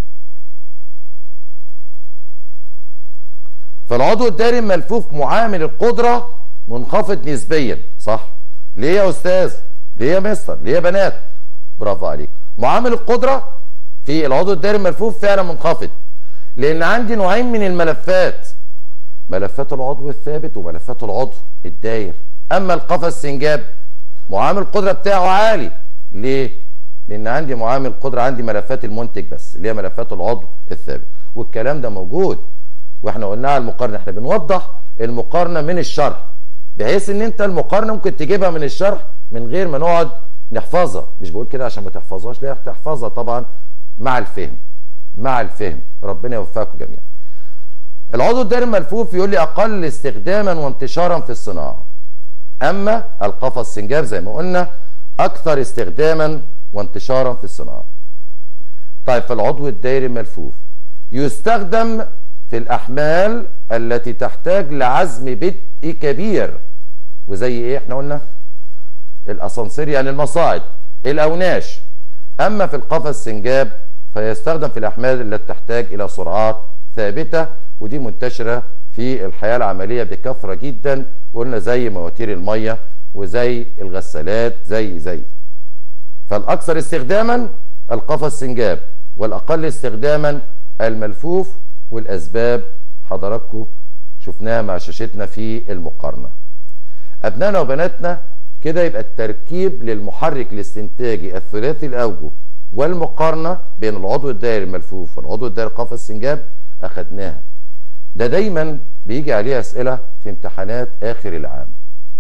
فالعضو الداري الملفوف معامل القدره منخفض نسبيا صح ليه يا استاذ ليه يا مستر ليه يا بنات برافو عليك معامل القدره في العضو الدائري الملفوف فعلا منخفض لان عندي نوعين من الملفات ملفات العضو الثابت وملفات العضو الداير اما القفص السنجاب معامل القدره بتاعه عالي ليه لان عندي معامل قدره عندي ملفات المنتج بس اللي هي ملفات العضو الثابت والكلام ده موجود واحنا قلناها على المقارنه احنا بنوضح المقارنه من الشرح بحيث ان انت المقارنه ممكن تجيبها من الشرح من غير ما نقعد نحفظها مش بقول كده عشان ما تحفظهاش لا تحفظها طبعا مع الفهم مع الفهم ربنا يوفقكم جميعا العضو الدائري الملفوف يقول لي اقل استخداما وانتشارا في الصناعه اما القفص سنجاب زي ما قلنا اكثر استخداما وانتشارا في الصناعه طيب في العضو الدائري الملفوف يستخدم في الاحمال التي تحتاج لعزم بدء كبير وزي ايه احنا قلنا الاسانسير يعني المصاعد الاوناش اما في القفص سنجاب فيستخدم في الاحمال التي تحتاج الى سرعات ثابته ودي منتشره في الحياه العمليه بكثره جدا قلنا زي مواتير الميه وزي الغسالات زي زي فالاكثر استخداما القفص سنجاب والاقل استخداما الملفوف والاسباب حضراتكم شفناها مع شاشتنا في المقارنه ابنائنا وبناتنا كده يبقى التركيب للمحرك الاستنتاجي الثلاثي الاوجه والمقارنه بين العضو الدائري الملفوف والعضو الدائري قفص السنجاب اخدناها ده دايما بيجي عليه اسئله في امتحانات اخر العام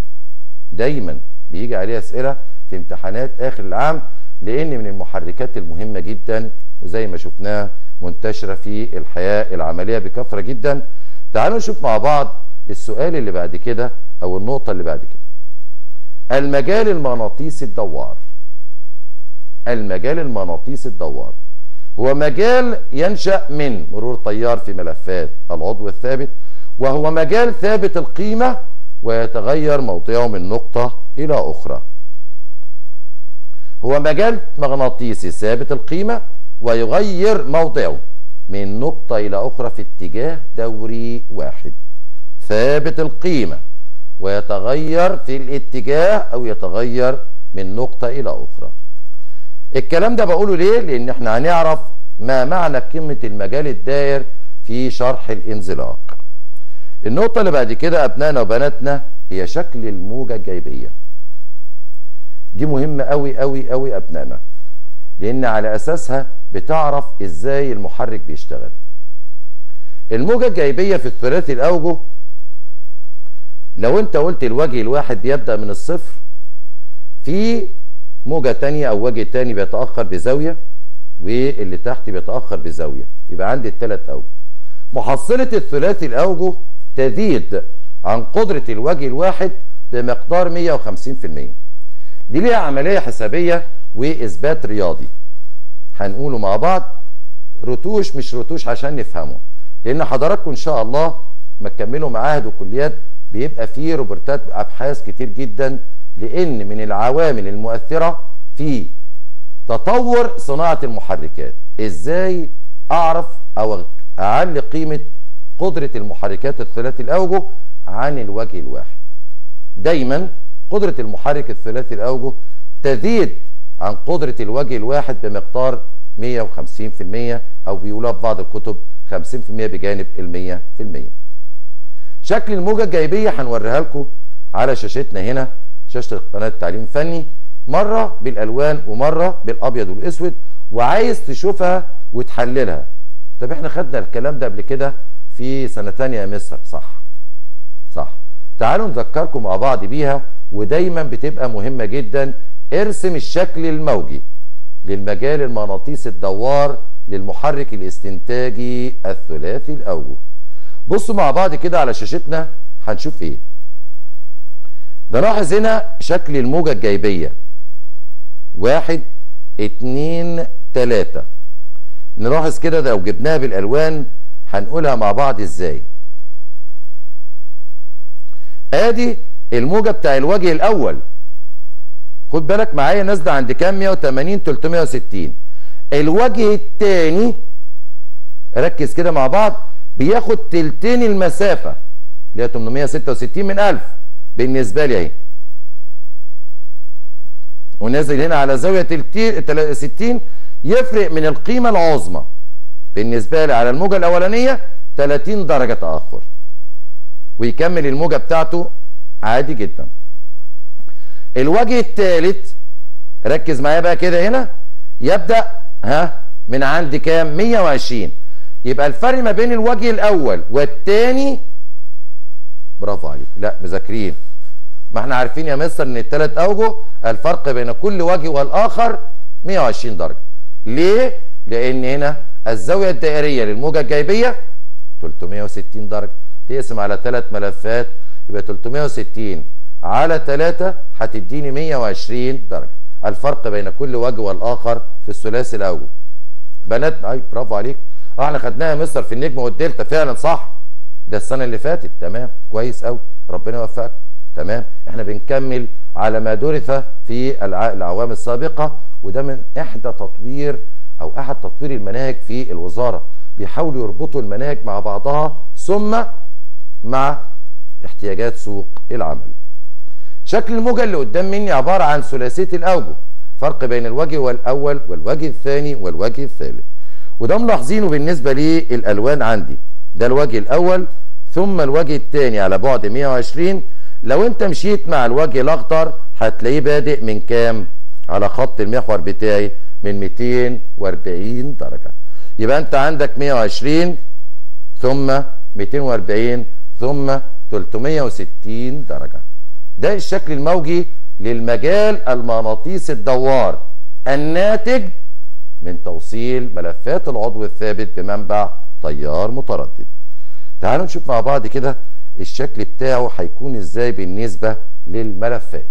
دايما بيجي عليه اسئله في امتحانات اخر العام لان من المحركات المهمه جدا وزي ما شفناها منتشره في الحياه العمليه بكثره جدا تعالوا نشوف مع بعض السؤال اللي بعد كده او النقطه اللي بعد كده المجال المغناطيسي الدوار المجال المغناطيسي الدوار هو مجال ينشأ من مرور تيار في ملفات العضو الثابت وهو مجال ثابت القيمة ويتغير موضعه من نقطة إلى أخرى هو مجال مغناطيسي ثابت القيمة ويغير موضعه من نقطة إلى أخرى في اتجاه دوري واحد ثابت القيمة ويتغير في الاتجاه أو يتغير من نقطة إلى أخرى الكلام ده بقوله ليه؟ لأن احنا هنعرف ما معنى قيمة المجال الدائر في شرح الانزلاق النقطة اللي بعد كده أبنائنا وبناتنا هي شكل الموجة الجايبية دي مهمة أوي أوي أوي أبنائنا لأن على أساسها بتعرف إزاي المحرك بيشتغل الموجة الجايبية في الثلاثي الأوجه لو أنت قلت الوجه الواحد بيبدأ من الصفر في موجة تانية أو وجه تاني بيتأخر بزاوية واللي تحت بيتأخر بزاوية يبقى عندي الثلاث أوجه محصلة الثلاثي الأوجه تزيد عن قدرة الوجه الواحد بمقدار 150% دي ليها عملية حسابية وإثبات رياضي هنقوله مع بعض رتوش مش رتوش عشان نفهمه لأن حضراتكم إن شاء الله ما تكملوا معاهد وكليات بيبقى فيه روبرتات أبحاث كتير جدا لأن من العوامل المؤثرة في تطور صناعة المحركات إزاي أعرف أو أعلي قيمة قدرة المحركات الثلاثي الأوجه عن الوجه الواحد دايما قدرة المحرك الثلاثي الأوجه تزيد عن قدرة الوجه الواحد بمقدار 150% أو بيقولها في بعض الكتب 50% بجانب ال 100% شكل الموجة الجايبية هنوريها لكم على شاشتنا هنا شاشة قناة تعليم فني مرة بالألوان ومرة بالأبيض والأسود وعايز تشوفها وتحللها طب احنا خدنا الكلام ده قبل كده في سنة تانية يا مصر صح صح تعالوا نذكركم مع بعض بيها ودايما بتبقى مهمة جدا ارسم الشكل الموجي للمجال المغناطيسي الدوار للمحرك الاستنتاجي الثلاثي الأوجه بصوا مع بعض كده على شاشتنا هنشوف ايه نلاحظ هنا شكل الموجة الجايبية واحد اتنين تلاتة نلاحظ كده لو جبناها بالألوان هنقولها مع بعض ازاي ادي الموجة بتاع الوجه الاول خد بالك معايا نازله عند كام 180 360 الوجه الثاني ركز كده مع بعض بياخد تلتين المسافه اللي هي 866 من 1000 بالنسبه لي اهي ونازل هنا على زاويه تلتين 60 يفرق من القيمه العظمى بالنسبه لي على الموجه الاولانيه 30 درجه تاخر ويكمل الموجه بتاعته عادي جدا الوجه الثالث ركز معايا بقى كده هنا يبدا ها من عند كام 120 يبقى الفرق ما بين الوجه الاول والثاني برافو عليك لا مذاكرين ما احنا عارفين يا مستر ان الثلاث اوجه الفرق بين كل وجه والاخر 120 درجه ليه لان هنا الزاويه الدائريه للموجه الجايبيه 360 درجه تقسم على ثلاث ملفات يبقى 360 على 3 هتديني 120 درجه الفرق بين كل وجه والاخر في الثلاثي الاول بنات اي برافو عليك اه احنا خدناها مستر في النجم والدلتا فعلا صح ده السنه اللي فاتت تمام كويس قوي ربنا يوفقك تمام احنا بنكمل على ما درس في الاعوام السابقه وده من احدى تطوير او احد تطوير المناهج في الوزاره بيحاولوا يربطوا المناهج مع بعضها ثم مع احتياجات سوق العمل شكل الموجة اللي قدام مني عبارة عن ثلاثية الأوجه فرق بين الوجه الأول والوجه الثاني والوجه الثالث وده ملاحظينه بالنسبة للألوان عندي ده الوجه الأول ثم الوجه الثاني على بعد 120 لو انت مشيت مع الوجه الأخضر هتلاقيه بادئ من كام على خط المحور بتاعي من 240 درجة يبقى انت عندك 120 ثم 240 ثم 360 درجة ده الشكل الموجي للمجال المغناطيسي الدوار الناتج من توصيل ملفات العضو الثابت بمنبع تيار متردد تعالوا نشوف مع بعض كده الشكل بتاعه هيكون ازاي بالنسبة للملفات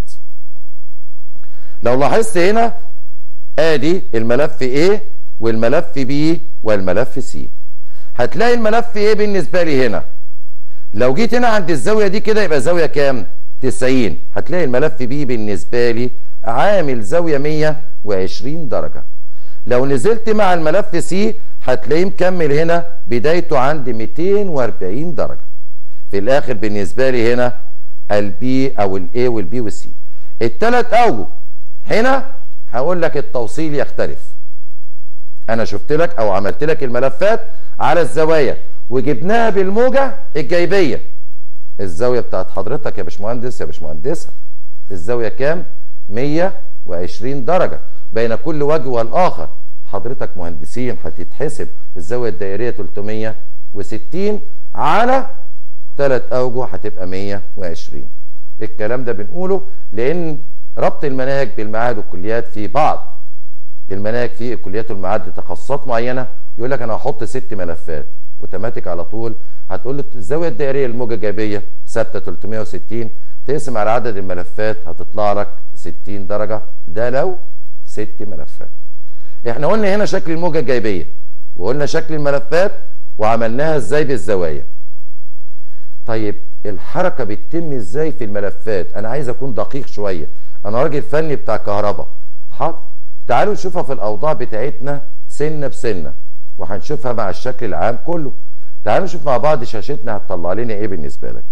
لو لاحظت هنا ادي الملف A والملف B والملف C هتلاقي الملف A بالنسبة لي هنا لو جيت هنا عند الزاوية دي كده يبقى زاوية كام 90 هتلاقي الملف B بالنسبة لي عامل زاوية 120 درجة لو نزلت مع الملف C هتلاقيه مكمل هنا بدايته عند 240 درجة في الاخر بالنسبة لي هنا البي او الاي والبي والسي الثلاث اوجه هنا هقول لك التوصيل يختلف انا شفت لك او عملت لك الملفات على الزوايا وجبناها بالموجه الجايبيه الزاويه بتاعت حضرتك يا باشمهندس يا باشمهندسه الزاويه كام 120 درجه بين كل وجه والاخر حضرتك مهندسين هتتحسب الزاويه الدائريه 360 على ثلاث اوجه هتبقى 120 الكلام ده بنقوله لان ربط المناهج بالمعاهد والكليات في بعض المناهج في الكليات والمعاهد لتخصصات معينه يقول لك انا هحط ست ملفات اوتوماتيك على طول هتقول له الزاويه الدائريه الموجه الجايبيه ثابته 360 تقسم على عدد الملفات هتطلع لك 60 درجه ده لو ست ملفات احنا قلنا هنا شكل الموجه الجايبيه وقلنا شكل الملفات وعملناها ازاي بالزوايا طيب الحركه بتتم ازاي في الملفات انا عايز اكون دقيق شويه انا راجل فني بتاع كهرباء حاضر تعالوا نشوفها في الاوضاع بتاعتنا سنه بسنه وهنشوفها مع الشكل العام كله تعالوا نشوف مع بعض شاشتنا هتطلع لنا ايه بالنسبه لك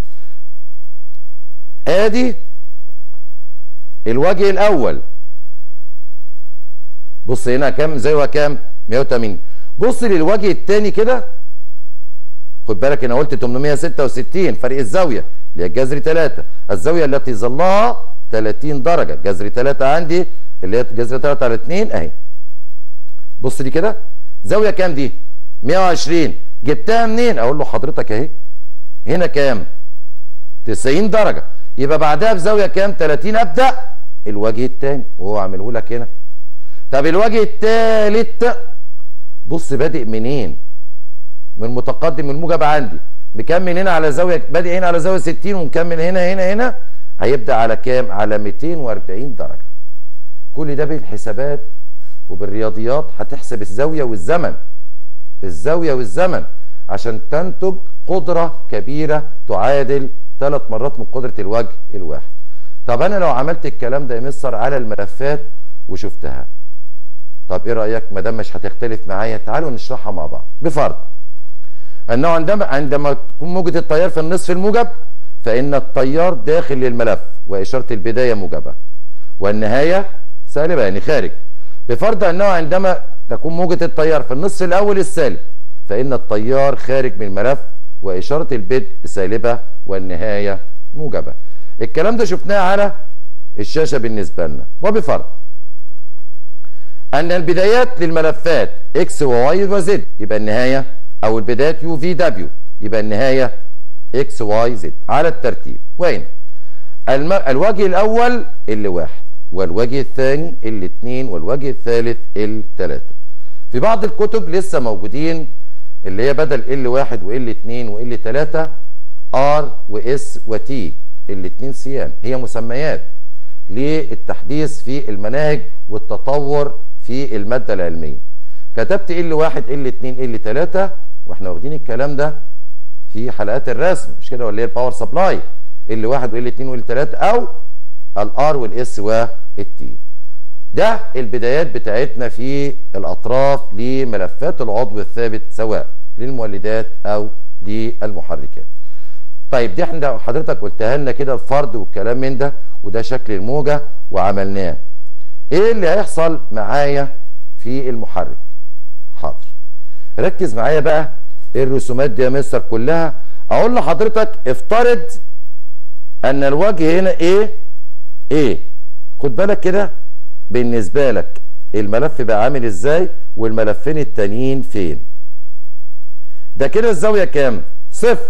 ادي الوجه الاول بص هنا كام زاويه كام 180 بص للوجه الثاني كده خد بالك انا قلت 866 فرق الزاويه اللي هي الجذر 3 الزاويه التي ظلها 30 درجه جذر 3 عندي اللي هي جذر 3 على 2 اهي بص دي كده زاويه كام دي 120 جبتها منين اقول له حضرتك اهي هنا كام 90 درجه يبقى بعدها بزاويه كام 30 ابدا الوجه الثاني وهو عامله لك هنا طب الوجه الثالث بص بادئ منين من متقدم الموجب عندي مكمل هنا على زاويه بادئ هنا على زاويه 60 ومكمل هنا هنا هنا هيبدا على كام على 240 درجه كل ده بالحسابات وبالرياضيات هتحسب الزاويه والزمن الزاويه والزمن عشان تنتج قدره كبيره تعادل ثلاث مرات من قدره الوجه الواحد طب انا لو عملت الكلام ده يا مستر على الملفات وشفتها طب ايه رايك ما دام مش هتختلف معايا تعالوا نشرحها مع بعض بفرض انه عندما عندما تكون موجه التيار في النصف الموجب فان التيار داخل للملف واشاره البدايه موجبه والنهايه سالبه يعني خارج بفرض انه عندما تكون موجه التيار في النصف الاول السالب فان التيار خارج من الملف واشاره البدء سالبه والنهايه موجبه الكلام ده شفناه على الشاشه بالنسبه لنا وبفرض ان البدايات للملفات اكس وواي وزد يبقى النهايه او البدايات يو في دبليو يبقى النهايه اكس واي زد على الترتيب وين الم... الوجه الاول اللي واحد والوجه الثاني اللي اتنين والوجه الثالث اللي تلاته في بعض الكتب لسه موجودين اللي هي بدل ال واحد وال اتنين وال تلاته ار واس وتي الاتنين سيان هي مسميات للتحديث في المناهج والتطور في الماده العلميه كتبت ال واحد ال اتنين ال تلاته واحنا واخدين الكلام ده في حلقات الرسم مش كده ولا هي الباور سبلاي ال واحد وال اتنين وال تلاته او الار والاس والتي ده البدايات بتاعتنا في الاطراف لملفات العضو الثابت سواء للمولدات او للمحركات طيب دي احنا حضرتك قلتها لنا كده الفرد والكلام من ده وده شكل الموجه وعملناه ايه اللي هيحصل معايا في المحرك حاضر ركز معايا بقى الرسومات دي يا مستر كلها اقول لحضرتك افترض ان الوجه هنا ايه ايه خد بالك كده بالنسبه لك الملف بقى عامل ازاي والملفين التانيين فين ده كده الزاويه كام صفر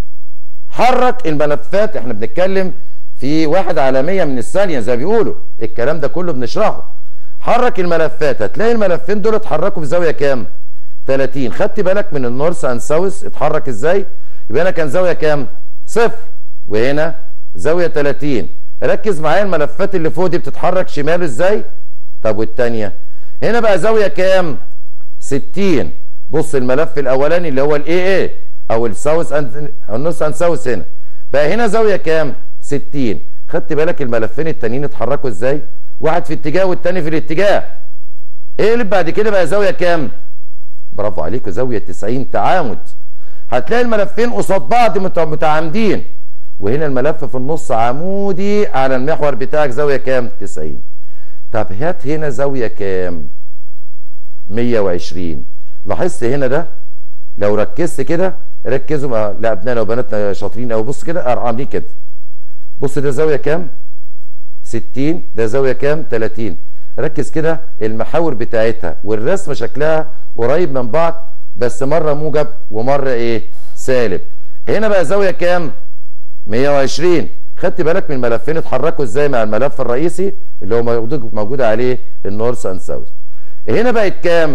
حرك الملفات احنا بنتكلم في واحد على مية من الثانية زي ما بيقولوا الكلام ده كله بنشرحه حرك الملفات هتلاقي الملفين دول اتحركوا في زاوية كام 30 خدت بالك من النورث اند ساوث اتحرك ازاي يبقى هنا كان زاوية كام صفر وهنا زاوية 30 ركز معايا الملفات اللي فوق دي بتتحرك شمال ازاي طب والتانية هنا بقى زاوية كام 60 بص الملف الاولاني اللي هو الاي اي او الساوث اند النص اند ساوث هنا بقى هنا زاويه كام 60 خدت بالك الملفين التانيين اتحركوا ازاي واحد في اتجاه والتاني في الاتجاه ايه اللي بعد كده بقى زاويه كام برافو عليكم زاويه 90 تعامد هتلاقي الملفين قصاد بعض متعامدين وهنا الملف في النص عمودي على المحور بتاعك زاويه كام 90 طب هات هنا زاويه كام 120 لاحظت هنا ده لو ركزت كده ركزوا مع لابنائنا وبناتنا شاطرين قوي بص كده عاملين كده بص ده زاويه كام 60 ده زاويه كام 30 ركز كده المحاور بتاعتها والرسمه شكلها قريب من بعض بس مره موجب ومره ايه سالب هنا بقى زاويه كام 120 خدت بالك من الملفين اتحركوا ازاي مع الملف الرئيسي اللي هو موجود موجود عليه النورث اند ساوث هنا بقت كام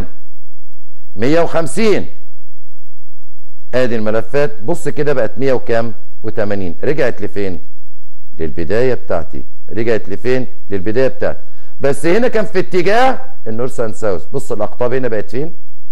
150 ادي الملفات بص كده بقت 100 وكام و80 رجعت لفين للبدايه بتاعتي رجعت لفين للبدايه بتاعتي بس هنا كان في اتجاه النورث اند ساوث بص الاقطاب هنا بقت فين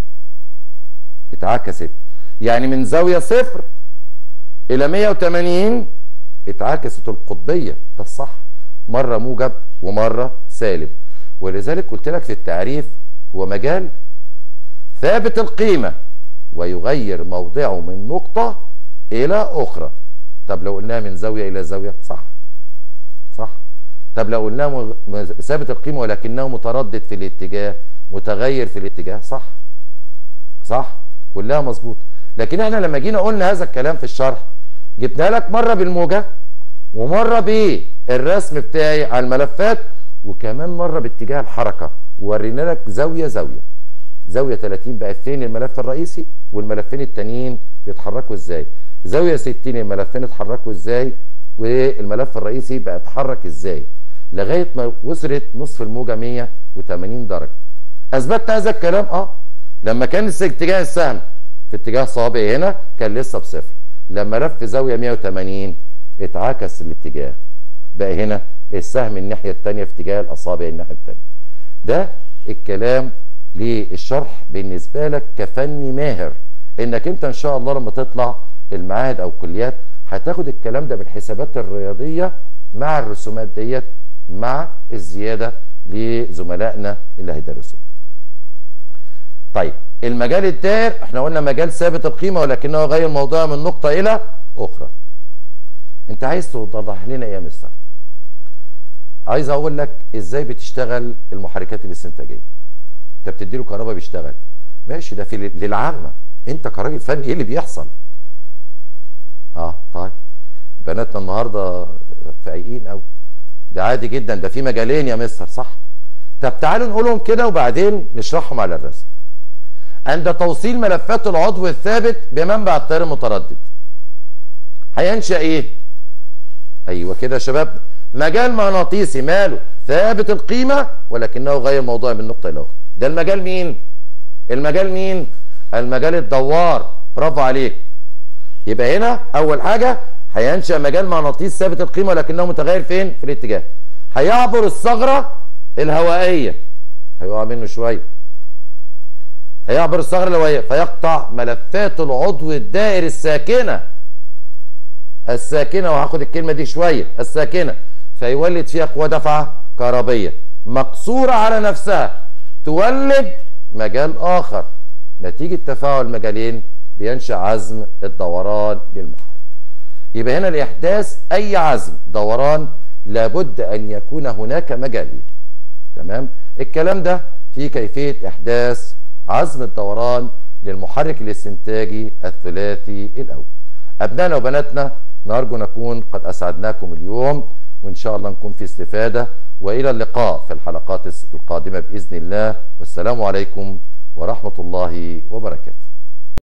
اتعكست يعني من زاويه صفر الى 180 اتعكست القطبيه ده الصح مره موجب ومره سالب ولذلك قلت لك في التعريف هو مجال ثابت القيمه ويغير موضعه من نقطه الى اخرى طب لو قلناها من زاويه الى زاويه صح صح طب لو قلناه ثابت القيمه ولكنه متردد في الاتجاه متغير في الاتجاه صح صح كلها مظبوط لكن احنا لما جينا قلنا هذا الكلام في الشرح جبنا لك مره بالموجه ومره بالرسم بتاعي على الملفات وكمان مره باتجاه الحركه وورينا لك زاويه زاويه زاويه 30 بقت فين الملف الرئيسي والملفين التانيين بيتحركوا ازاي زاويه 60 الملفين اتحركوا ازاي والملف الرئيسي بقى اتحرك ازاي لغايه ما وصلت نصف الموجه 180 درجه اثبتت هذا الكلام اه لما كان اتجاه السهم في اتجاه صابع هنا كان لسه بصفر لما لف زاويه 180 اتعكس الاتجاه بقى هنا السهم الناحيه الثانيه في اتجاه الاصابع الناحيه الثانيه ده الكلام للشرح بالنسبه لك كفني ماهر انك انت ان شاء الله لما تطلع المعاهد او الكليات هتاخد الكلام ده بالحسابات الرياضيه مع الرسومات ديت مع الزياده لزملائنا اللي هيدرسوا طيب المجال الدائر احنا قلنا مجال ثابت القيمه ولكنه يغير موضوعه من نقطه الى اخرى انت عايز توضح لنا ايه يا مستر عايز اقول لك ازاي بتشتغل المحركات الاستنتاجيه انت بتدي له كهرباء بيشتغل ماشي ده في للعامه انت كراجل فني ايه اللي بيحصل اه طيب بناتنا النهارده فايقين قوي ده عادي جدا ده في مجالين يا مستر صح طب تعالوا نقولهم كده وبعدين نشرحهم على الرسم عند توصيل ملفات العضو الثابت بمنبع التيار المتردد هينشا ايه ايوه كده يا شباب مجال مغناطيسي ماله ثابت القيمه ولكنه غير موضوع من نقطه الى اخرى ده المجال مين المجال مين المجال الدوار برافو عليك يبقى هنا اول حاجه هينشا مجال مغناطيس ثابت القيمه ولكنه متغير فين في الاتجاه هيعبر الثغره الهوائيه هيقع منه شويه هيعبر الثغره الهوائيه فيقطع ملفات العضو الدائري الساكنه الساكنه وهاخد الكلمه دي شويه الساكنه فيولد فيها قوه دفعه كهربيه مقصوره على نفسها تولد مجال اخر نتيجه تفاعل مجالين بينشا عزم الدوران للمحرك يبقى هنا لاحداث اي عزم دوران لابد ان يكون هناك مجالين تمام الكلام ده في كيفيه احداث عزم الدوران للمحرك الاستنتاجي الثلاثي الاول ابنائنا وبناتنا نرجو نكون قد اسعدناكم اليوم وان شاء الله نكون في استفاده والى اللقاء في الحلقات القادمه باذن الله والسلام عليكم ورحمه الله وبركاته